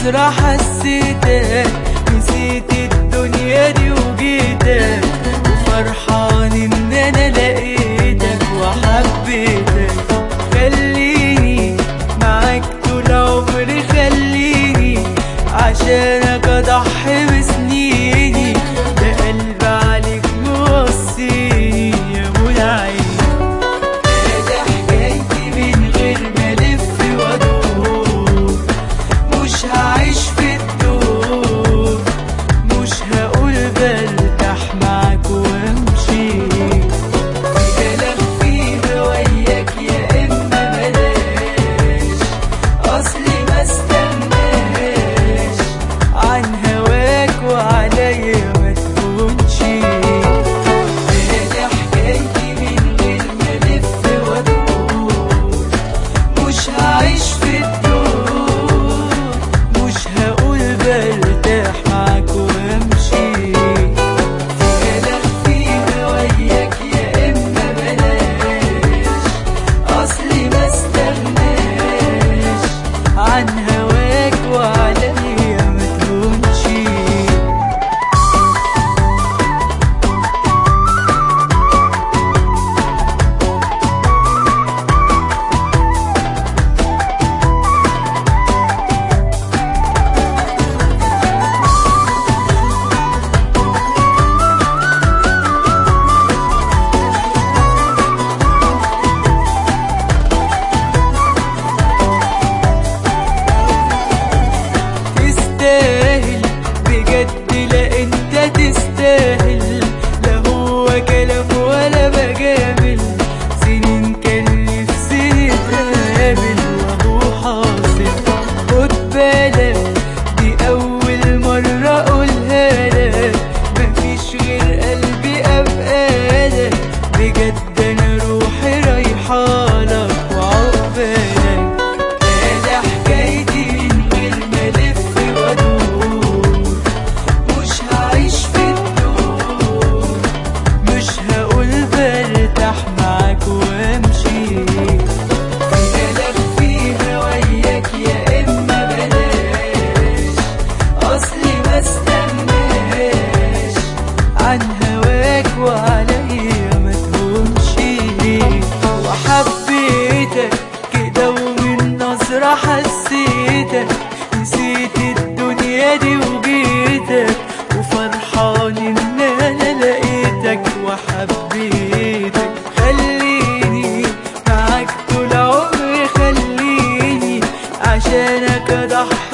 نظرة حسيتك نسيت الدنيا دي وجيتك وفرحان ان انا لقيتك وحبيتك خليني معاك طول عمري خليني عشانك اضحي بسنيني ده قلب عليك موصيني يا منى عيني ده حكايتي من غير ما الف وادور مش هعيش في الدور مش هقول برتاح معاك وامشي كلام فيها وياك يا اما بلاش اصلي ما استناش عن هواك وعليا ما تكونش ده حكايتي من غير ما الف وادور مش هعيش في الدور مش هقول برتاح معاك وامشي كلام فيها وياك يا اما بلاش اصلي ما استغناش عن هواك وعليا ما تهونش تستاهل بجد لا انت تستاهل لا هو كلام ولا بجامل سنين كان نفسي نتقابل وهو حاصل خد بالك دي اول مرة اقولها لك مفيش غير قلبي ابقى لك بجد انا روحي رايحالك وعقبالك ده حكايتي من غير ما الف وادور مش هعيش في الدور مش هقول برتاح معاك وامشي كلام فيها وياك يا اما بلاش اصلي ما استناش عن هواك وعليا ما تهونش وحبيتك كده ومن نظرة حسيتك نسيت الدنيا دي وجيتك وفرحان ان انا لقيتك وحبيتك خليني معاك طول عمري خليني عشانك اضحي